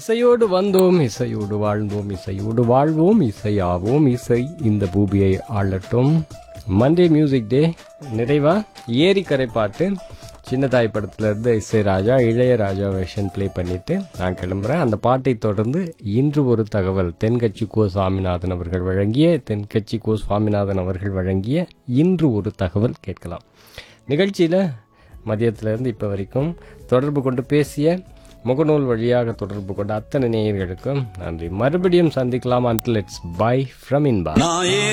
இசையோடு வந்தோம் இசையோடு வாழ்ந்தோம் இசையோடு வாழ்வோம் இசையாவோம் இசை இந்த பூமியை ஆளட்டும் மண்டே மியூசிக் டே நிறைவா ஏரிக்கரை பாட்டு சின்னதாய் படத்துல இருந்து இசை ராஜா இளையராஜா வெர்ஷன் ப்ளே பண்ணிட்டு நான் கிளம்புறேன் அந்த பாட்டை தொடர்ந்து இன்று ஒரு தகவல் தென்கட்சி கோ சுவாமிநாதன் அவர்கள் வழங்கிய தென்கட்சி கோ சுவாமிநாதன் அவர்கள் வழங்கிய இன்று ஒரு தகவல் கேட்கலாம் நிகழ்ச்சியில் மதியத்திலிருந்து இப்போ வரைக்கும் தொடர்பு கொண்டு பேசிய முகநூல் வழியாக தொடர்பு கொண்ட அத்தனை நேயர்களுக்கும் நன்றி மறுபடியும் சந்திக்கலாம் until it's bye from Inba நான்